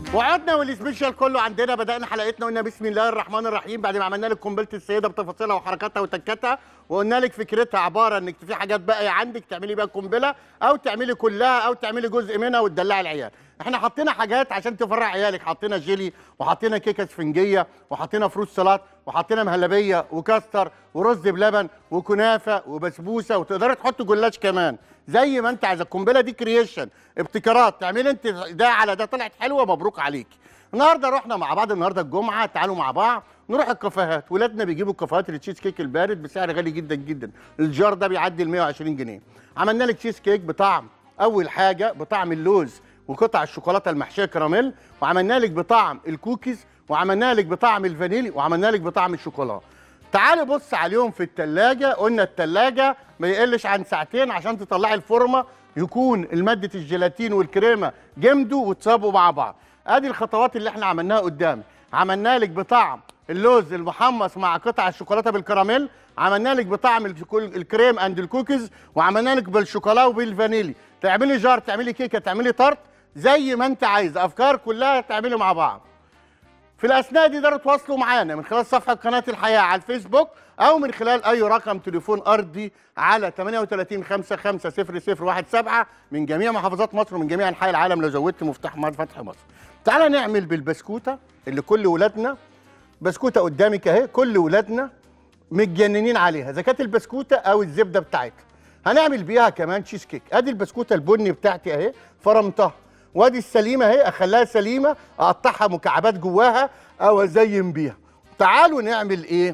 وعدنا والسبيشال كله عندنا بدأنا حلقتنا قلنا بسم الله الرحمن الرحيم بعد ما عملنا لك قنبله السيده بتفاصيلها وحركاتها وتكاتها وقلنا لك فكرتها عباره انك في حاجات باقيه عندك تعملي بيها قنبله او تعملي كلها او تعملي جزء منها وتدلعي العيال احنا حطينا حاجات عشان تفرح عيالك حطينا جيلي وحطينا كيكه اسفنجيه وحطينا فروت سلطات وحطينا مهلبيه وكاستر ورز بلبن وكنافه وبسبوسه وتقدري تحطي جلاش كمان زي ما انت عايزه القنبله دي كرييشن ابتكارات تعملي انت ده على ده طلعت حلوه مبروك عليكي النهارده رحنا مع بعض النهارده الجمعه تعالوا مع بعض نروح الكافيهات ولادنا بيجيبوا الكافيهات التشيز كيك البارد بسعر غالي جدا جدا الجار ده بيعدي ال 120 جنيه عملنا لك تشيز كيك بطعم اول حاجه بطعم اللوز وقطع الشوكولاته المحشيه كراميل وعملنا لك بطعم الكوكيز وعملنا لك بطعم الفانيلي وعملنا لك بطعم الشوكولاته تعالوا بص عليهم في التلاجة قلنا التلاجة ما يقلش عن ساعتين عشان تطلعي الفورمة يكون المادة الجيلاتين والكريمة جمدوا وتصابوا مع بعض ادي الخطوات اللي احنا عملناها قدامي عملنا لك بطعم اللوز المحمص مع قطع الشوكولاته بالكراميل عملنا لك بطعم الكل- الكريم اند الكوكيز وعملنا لك بالشوكولا وبالفانيلي تعملي جار تعملي كيكه تعملي طرط زي ما انت عايز افكار كلها تعملي مع بعض في الاثناء دي تقدروا تواصلوا معانا من خلال صفحه قناه الحياه على الفيسبوك او من خلال اي رقم تليفون ارضي على 38 55 0017 من جميع محافظات مصر ومن جميع انحاء العالم لو زودت مفتاح مصر فتح مصر. تعالى نعمل بالبسكوته اللي كل ولادنا بسكوته قدامك اهي كل ولادنا متجننين عليها اذا كانت البسكوته او الزبده بتاعتها هنعمل بيها كمان تشيز كيك ادي البسكوته البني بتاعتي اهي فرمتها وادي السليمه اهي اخليها سليمه اقطعها مكعبات جواها او ازين بيها تعالوا نعمل ايه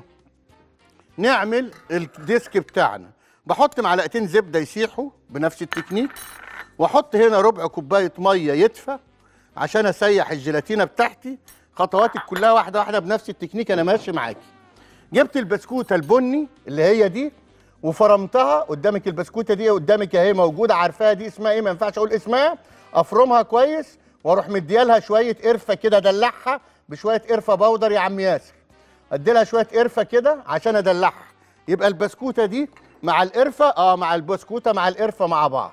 نعمل الديسك بتاعنا بحط معلقتين زبده يسيحوا بنفس التكنيك واحط هنا ربع كوبايه ميه يدفى عشان اسيح الجيلاتينه بتاعتي خطواتك كلها واحده واحده بنفس التكنيك انا ماشي معاكي جبت البسكوته البني اللي هي دي وفرمتها قدامك البسكوته دي قدامك اهي موجوده عارفاها دي اسمها ايه ما ينفعش اقول اسمها افرمها كويس واروح مديالها شويه قرفه كده ادلعها بشويه قرفه بودر يا عم ياسر ادي لها شويه قرفه كده عشان ادلعها يبقى البسكوته دي مع القرفه اه مع البسكوته مع القرفه مع بعض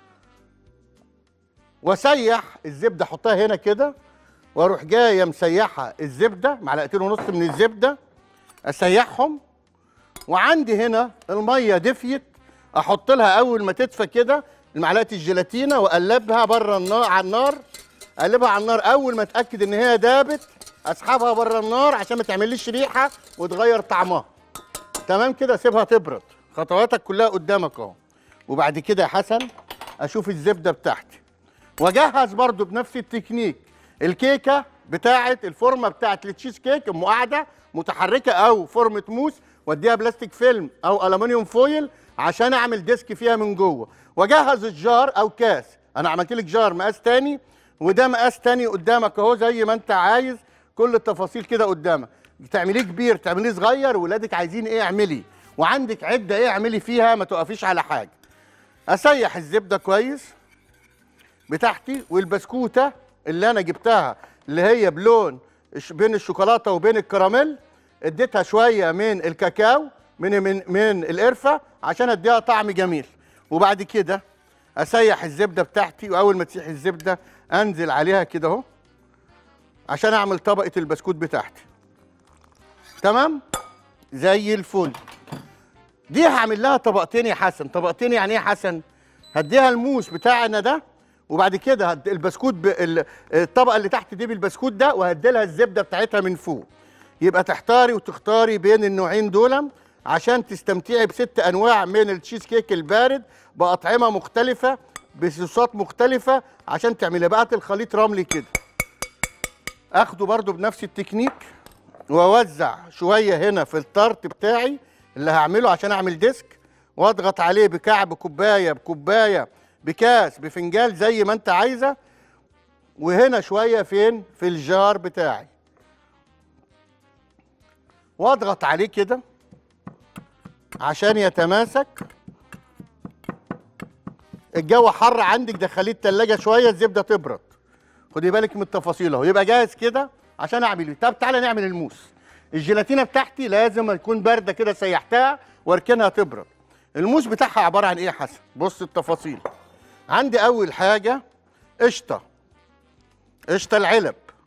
واسيح الزبده احطها هنا كده واروح جايه مسيحه الزبده معلقتين ونص من الزبده اسيحهم وعندي هنا الميه دفيت احط لها اول ما تدفى كده معلقه الجيلاتينه واقلبها بره النار على النار اقلبها على النار اول ما اتاكد ان هي دابت اسحبها بره النار عشان ما تعمليش ريحه وتغير طعمها تمام كده سيبها تبرد خطواتك كلها قدامك اهو وبعد كده يا حسن اشوف الزبده بتاعتي واجهز برضو بنفس التكنيك الكيكه بتاعه الفورمه بتاعه التشيز كيك ام قاعده متحركه او فورمه موس واديها بلاستيك فيلم او الومنيوم فويل عشان اعمل ديسك فيها من جوه واجهز الجار او كاس انا عملت لك جار مقاس تاني وده مقاس تاني قدامك اهو زي ما انت عايز كل التفاصيل كده قدامك تعمليه كبير تعمليه صغير ولادك عايزين ايه اعملي وعندك عده ايه اعملي فيها ما توقفيش على حاجه اسيح الزبده كويس بتاعتي والبسكوته اللي انا جبتها اللي هي بلون الش- بين الشوكولاته وبين الكراميل اديتها شويه من الكاكاو من من من القرفه عشان اديها طعم جميل وبعد كده اسيح الزبده بتاعتي واول ما تسيح الزبده انزل عليها كده اهو عشان اعمل طبقه البسكوت بتاعتي تمام زي الفل دي هعمل لها طبقتين يا حسن طبقتين يعني ايه يا حسن هديها الموس بتاعنا ده وبعد كده هد- البسكوت ب... ال- الطبقه اللي تحت دي بالبسكوت ده وهدي لها الزبده بتاعتها من فوق يبقى تحتاري وتختاري بين النوعين دول عشان تستمتعي بست انواع من التشيز كيك البارد باطعمه مختلفه بصوصات مختلفه عشان تعملي بقى الخليط رملي كده اخده برضو بنفس التكنيك واوزع شويه هنا في الطرت بتاعي اللي هعمله عشان اعمل ديسك واضغط عليه بكعب كوبايه بكوبايه بكاس بفنجان زي ما انت عايزه وهنا شويه فين في الجار بتاعي واضغط عليه كده عشان يتماسك الجو حر عندك دخليه التلاجة شويه الزبده تبرد خدي بالك من التفاصيل اهو يبقى جاهز كده عشان اعمل ايه طب تعالى نعمل الموس الجيلاتينه بتاعتي لازم تكون بارده كده سيحتها واركنها تبرد الموس بتاعها عباره عن ايه يا حسن بص التفاصيل عندي اول حاجه قشطه قشطه العلب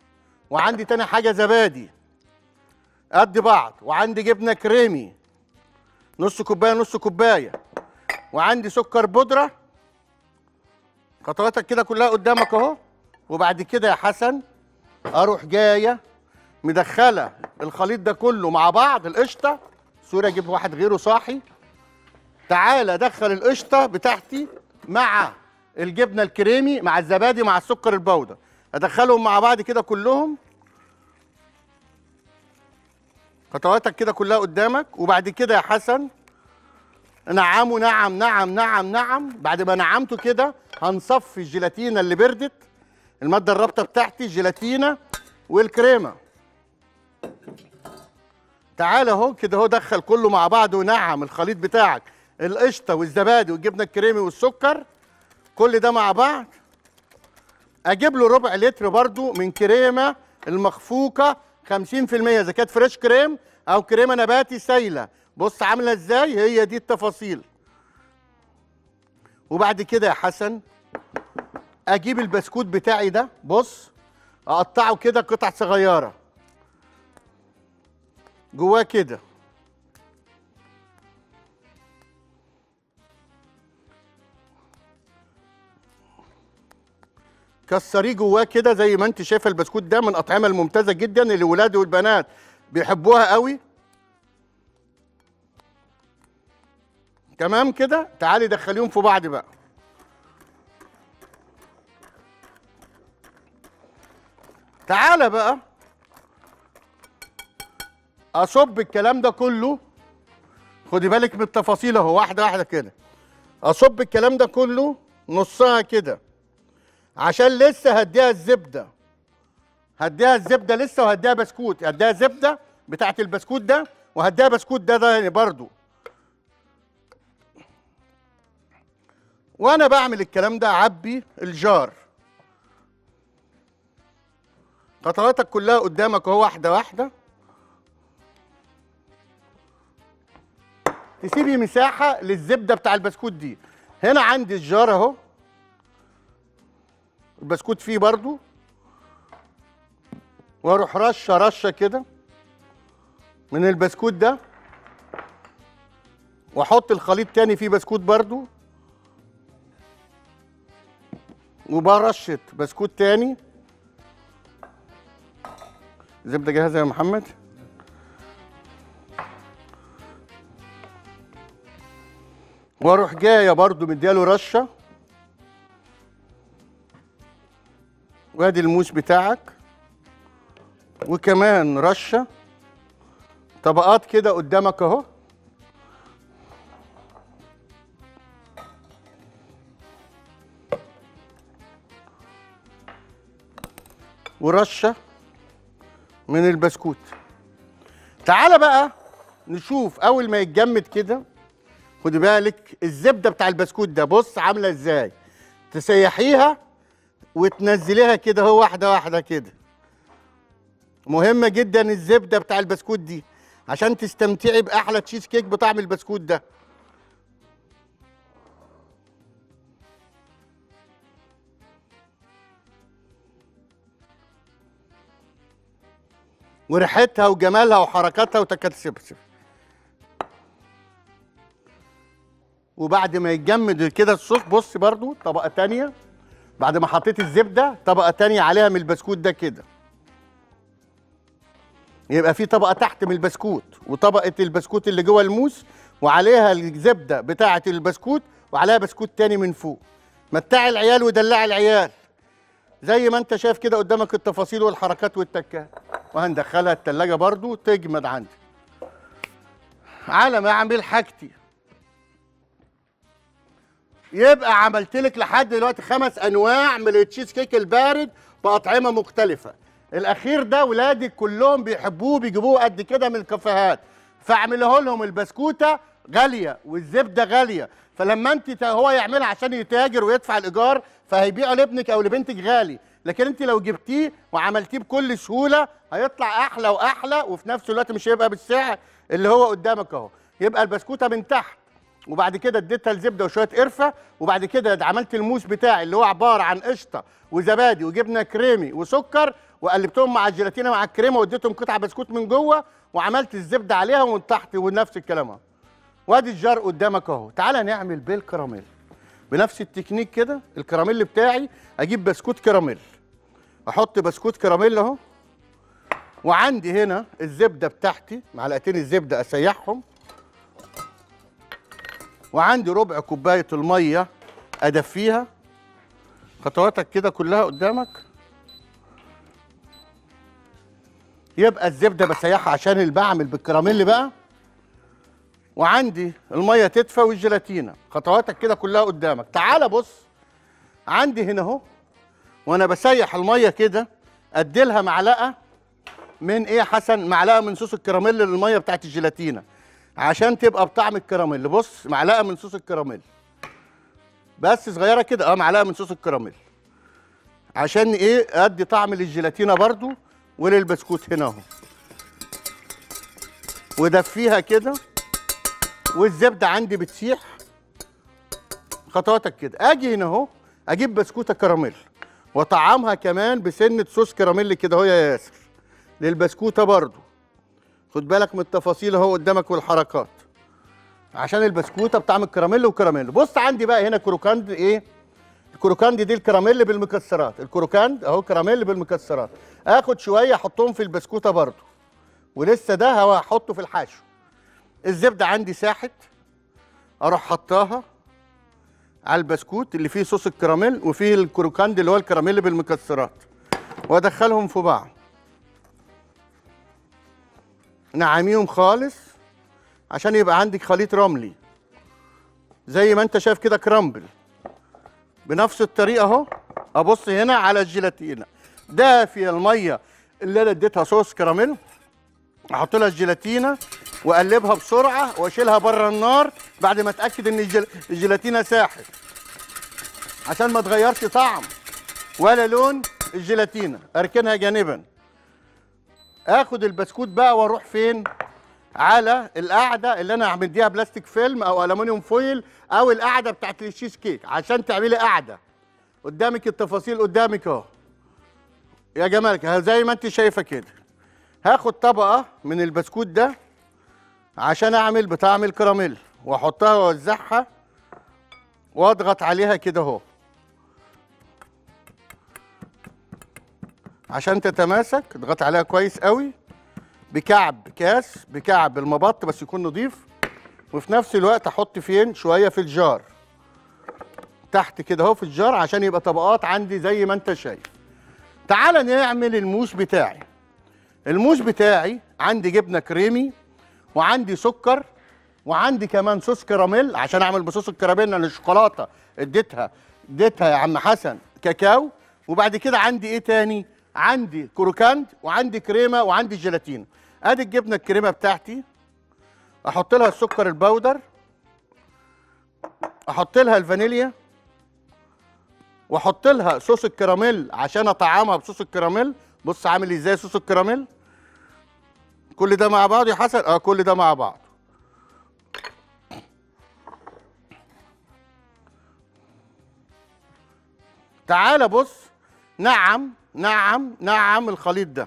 وعندي تاني حاجه زبادي قد بعض وعندي جبنه كريمي نص كوبايه نص كوبايه وعندي سكر بودره خطواتك كده كلها قدامك اهو وبعد كده يا حسن اروح جايه مدخله الخليط ده كله مع بعض القشطه سوري اجيب واحد غيره صاحي تعالى ادخل القشطه بتاعتي مع الجبنه الكريمي مع الزبادي مع السكر البودر ادخلهم مع بعض كده كلهم خطواتك كده كلها قدامك وبعد كده يا حسن نعمه نعم نعم نعم نعم بعد ما نعمته كده هنصفي الجيلاتينه اللي بردت الماده الرابطه بتاعتي الجيلاتينه والكريمه تعال اهو كده اهو دخل كله مع بعض ونعم الخليط بتاعك القشطه والزبادي والجبنه الكريمي والسكر كل ده مع بعض اجيب له ربع لتر برضو من كريمه المخفوقه 50% اذا كانت فريش كريم او كريمه نباتي سايله بص عامله ازاي هي دي التفاصيل وبعد كده يا حسن اجيب البسكوت بتاعي ده بص اقطعه كده قطع صغيره جواه كده كسريه جواه كده زي ما انت شايفه البسكوت ده من الاطعمه الممتازه جدا اللي الولاد والبنات بيحبوها قوي تمام كده تعالي دخليهم في بعض بقى تعالى بقى اصب الكلام ده كله خدي بالك من التفاصيل اهو واحده واحده كده اصب الكلام ده كله نصها كده عشان لسه هديها الزبده هديها الزبده لسه وهديها بسكوت هديها زبده بتاعت البسكوت ده وهديها بسكوت ده ده يعني برضو وانا بعمل الكلام ده اعبي الجار خطواتك كلها قدامك اهو واحده واحده تسيبي مساحه للزبده بتاع البسكوت دي هنا عندي الجار اهو البسكوت فيه برضو واروح رشه رشه كده من البسكوت ده واحط الخليط تاني فيه بسكوت برضو وبرشة بسكوت تاني زبدة جاهزة يا محمد واروح جاية برضو مدياله رشة وادي الموس بتاعك وكمان رشة طبقات كده قدامك اهو ورشه من البسكوت تعالى بقى نشوف اول ما يتجمد كده خدي بالك الزبده بتاع البسكوت ده بص عامله ازاي تسيحيها وتنزليها كده اهو واحده واحده كده مهمه جدا الزبده بتاع البسكوت دي عشان تستمتعي باحلى تشيز كيك بطعم البسكوت ده وريحتها وجمالها وحركاتها وتكاتسبسب وبعد ما يتجمد كده الصوص بص برضو طبقه تانية بعد ما حطيت الزبده طبقه تانية عليها من البسكوت ده كده يبقى في طبقه تحت من البسكوت وطبقه البسكوت اللي جوه الموس وعليها الزبده بتاعه البسكوت وعليها بسكوت تاني من فوق متعي العيال ودلعي العيال زي ما انت شايف كده قدامك التفاصيل والحركات والتكات وهندخلها التلاجة برضو تجمد عندي على ما اعمل حاجتي يبقى عملت لك لحد دلوقتي خمس انواع من التشيز كيك البارد باطعمه مختلفه الاخير ده ولادك كلهم بيحبوه بيجيبوه قد كده من الكافيهات فاعمله لهم البسكوته غاليه والزبده غاليه فلما انت هو يعملها عشان يتاجر ويدفع الايجار فهيبيعه لابنك او لبنتك غالي لكن انت لو جبتيه وعملتيه بكل سهوله هيطلع احلى واحلى وفي نفس الوقت مش هيبقى بالسعر اللي هو قدامك اهو يبقى البسكوته من تحت وبعد كده اديتها الزبده وشويه قرفه وبعد كده عملت الموس بتاعي اللي هو عباره عن قشطه وزبادي وجبنه كريمي وسكر وقلبتهم مع الجيلاتينه مع الكريمه واديتهم قطع بسكوت من جوه وعملت الزبده عليها ومن تحت ونفس الكلام اهو وادي الجار قدامك اهو تعالى نعمل بالكراميل بنفس التكنيك كده الكراميل بتاعي اجيب بسكوت كراميل احط بسكوت كراميل اهو وعندي هنا الزبده بتاعتي معلقتين الزبده اسيحهم وعندي ربع كوبايه الميه ادفيها خطواتك كده كلها قدامك يبقى الزبده بسيحها عشان اللي بعمل بالكراميل بقى وعندي الميه تدفى والجيلاتينه خطواتك كده كلها قدامك تعال بص عندي هنا اهو وانا بسيح الميه كده اديلها معلقه من ايه يا حسن معلقه من صوص الكراميل للميه بتاعت الجيلاتينه عشان تبقى بطعم الكراميل بص معلقه من صوص الكراميل بس صغيره كده اه معلقه من صوص الكراميل عشان ايه ادي طعم للجيلاتينه برضو وللبسكوت هنا اهو ودفيها كده والزبده عندي بتسيح خطواتك كده اجي هنا اهو اجيب بسكوته كراميل واطعمها كمان بسنه صوص كراميل كده اهو يا ياسر للبسكوته برضو خد بالك من التفاصيل اهو قدامك والحركات عشان البسكوته بطعم الكراميل وكراميل بص عندي بقى هنا كروكاند ايه الكروكاند دي الكراميل بالمكسرات الكروكاند اهو كراميل بالمكسرات اخد شويه احطهم في البسكوته برضو ولسه ده هو هحطه في الحشو الزبده عندي ساحت اروح حطاها على البسكوت اللي فيه صوص الكراميل وفيه الكروكاند اللي هو الكراميل بالمكسرات وادخلهم في بعض نعميهم خالص عشان يبقى عندك خليط رملي زي ما انت شايف كده كرامبل بنفس الطريقه اهو ابص هنا على الجيلاتينه دافيه الميه اللي انا اديتها صوص كراميل احط لها الجيلاتينه واقلبها بسرعه واشيلها بره النار بعد ما اتاكد ان الجل... الجيلاتينه ساحت عشان ما تغيرش طعم ولا لون الجيلاتينه اركنها جانبا اخد البسكوت بقى واروح فين على القاعده اللي انا مديها بلاستيك فيلم او الومنيوم فويل او القاعده بتاعت الشيز كيك عشان تعملي قاعده قدامك التفاصيل قدامك اهو يا جمالك زي ما انت شايفه كده هاخد طبقه من البسكوت ده عشان اعمل بطعم الكراميل واحطها واوزعها واضغط عليها كده اهو عشان تتماسك اضغط عليها كويس قوي بكعب كاس بكعب المبط بس يكون نظيف وفي نفس الوقت احط فين شويه في الجار تحت كده اهو في الجار عشان يبقى طبقات عندي زي ما انت شايف تعال نعمل الموش بتاعي الموش بتاعي عندي جبنه كريمي وعندي سكر وعندي كمان صوص كراميل عشان اعمل بصوص الكراميل لان الشوكولاته اديتها اديتها يا عم حسن كاكاو وبعد كده عندي ايه تاني عندي كروكاند وعندي كريمه وعندي جيلاتين ادي الجبنه الكريمه بتاعتي احط لها السكر البودر احط لها الفانيليا واحط لها صوص الكراميل عشان اطعمها بصوص الكراميل بص عامل ازاي صوص الكراميل كل ده مع بعض يا حسن اه كل ده مع بعض تعال بص نعم نعم نعم الخليط ده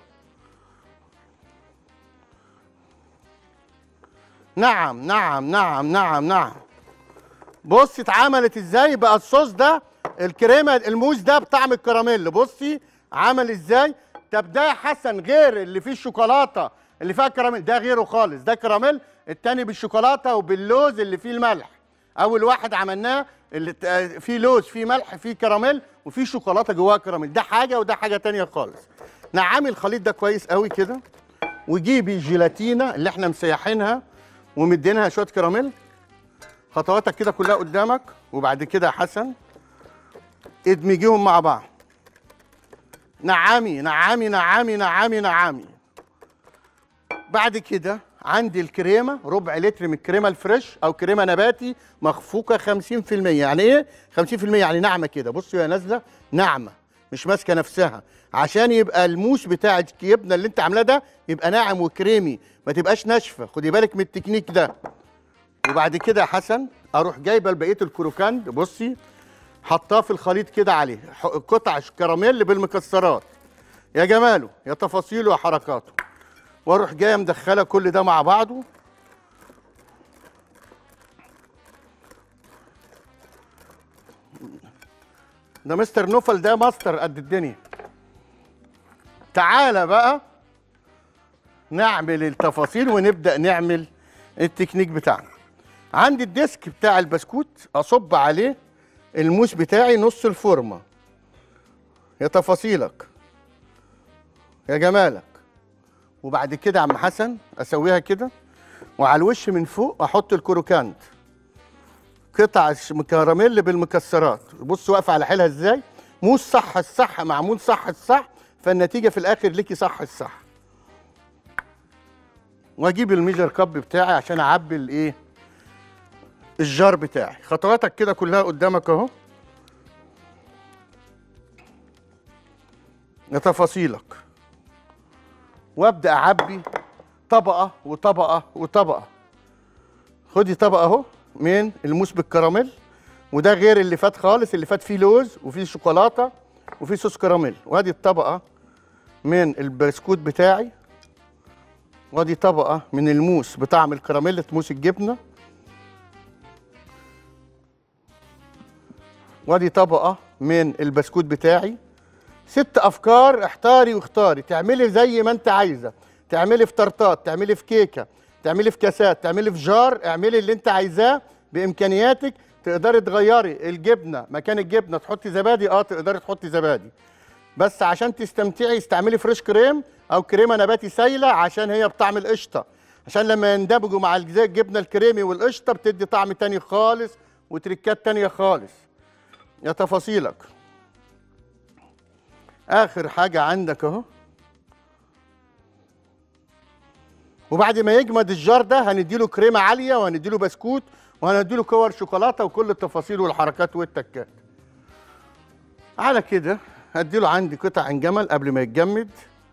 نعم نعم نعم نعم نعم بصي اتعملت ازاي بقى الصوص ده الكريمه الموز ده بطعم الكراميل بصي عمل ازاي طب ده يا حسن غير اللي فيه الشوكولاته اللي فيها كراميل ده غيره خالص ده كراميل التاني بالشوكولاته وباللوز اللي فيه الملح اول واحد عملناه اللي ت- فيه لوز فيه ملح فيه كراميل وفيه شوكولاته جواها كراميل ده حاجه وده حاجه تانية خالص نعمي الخليط ده كويس قوي كده وجيبي الجيلاتينه اللي احنا مسيحينها ومدينها شويه كراميل خطواتك كده كلها قدامك وبعد كده يا حسن ادمجيهم مع بعض نعامي نعامي نعامي نعامي نعامي بعد كده عندي الكريمه ربع لتر من الكريمه الفريش او كريمه نباتي مخفوقه 50% يعني ايه 50% يعني ناعمه كده بصوا يا نازله ناعمه مش ماسكه نفسها عشان يبقى الموس بتاع الجبنه اللي انت عاملاه ده يبقى ناعم وكريمي ما تبقاش ناشفه خدي بالك من التكنيك ده وبعد كده يا حسن اروح جايبه بقيه الكروكاند بصي حطاه في الخليط كده عليه ح- قطع كراميل بالمكسرات يا جماله يا تفاصيله يا حركاته واروح جايه مدخله كل ده مع بعضه ده مستر نوفل ده ماستر قد الدنيا تعالى بقى نعمل التفاصيل ونبدا نعمل التكنيك بتاعنا عندي الديسك بتاع البسكوت اصب عليه الموس بتاعي نص الفورمه يا تفاصيلك يا جمالك وبعد كده يا عم حسن اسويها كده وعلى الوش من فوق احط الكروكانت قطع الش- كراميل بالمكسرات بص واقفه على حيلها ازاي موس صح الصح معمول صح الصح فالنتيجه في الاخر ليكي صح الصح واجيب الميجر كاب بتاعي عشان اعبي الايه الجار بتاعي خطواتك كده كلها قدامك اهو تفاصيلك وابدا اعبي طبقه وطبقه وطبقه خدي طبقه اهو من الموس بالكراميل وده غير اللي فات خالص اللي فات فيه لوز وفيه شوكولاته وفيه صوص كراميل وادي الطبقه من البسكوت بتاعي وادي طبقه من الموس بطعم الكراميل موس الجبنه وادي طبقه من البسكوت بتاعي ست افكار احتاري واختاري تعملي زي ما انت عايزه تعملي في طرطات تعملي في كيكه تعملي في كاسات تعملي في جار اعملي اللي انت عايزاه بامكانياتك تقدري تغيري الجبنه مكان الجبنه تحطي زبادي اه تقدري تحطي زبادي بس عشان تستمتعي استعملي فريش كريم او كريمه نباتي سايله عشان هي بطعم القشطه عشان لما يندمجوا مع الجزاء الجبنه الكريمي والقشطه بتدي طعم تاني خالص وتريكات تانيه خالص يا تفاصيلك اخر حاجه عندك اهو وبعد ما يجمد الجار ده هنديله كريمه عاليه وهنديله بسكوت وهنديله كور شوكولاته وكل التفاصيل والحركات والتكات على كده هديله عندي قطع عين جمل قبل ما يتجمد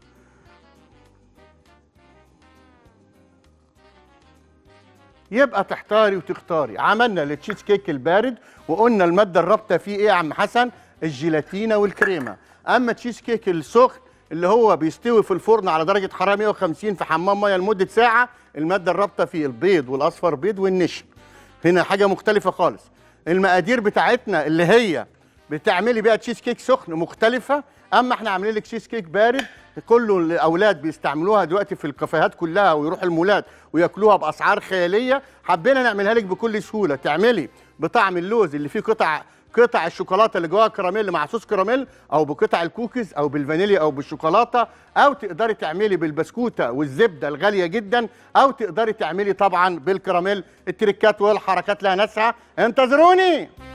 يبقى تحتاري وتختاري عملنا التشيز كيك البارد وقلنا الماده الرابطه فيه ايه يا عم حسن الجيلاتينا والكريمه اما تشيز كيك السخن اللي هو بيستوي في الفرن على درجه حراره 150 في حمام ميه لمده ساعه الماده الرابطه فيه البيض والاصفر بيض والنشا هنا حاجه مختلفه خالص المقادير بتاعتنا اللي هي بتعملي بيها تشيز كيك سخن مختلفه اما احنا عاملين لك تشيز كيك بارد كله الاولاد بيستعملوها دلوقتي في الكافيهات كلها ويروحوا المولات وياكلوها باسعار خياليه حبينا نعملها لك بكل سهوله تعملي بطعم اللوز اللي فيه قطع قطع الشوكولاته اللي جواها كراميل مع صوص كراميل او بقطع الكوكيز او بالفانيليا او بالشوكولاته او تقدري تعملي بالبسكوته والزبده الغاليه جدا او تقدري تعملي طبعا بالكراميل التريكات والحركات لها ناسها انتظروني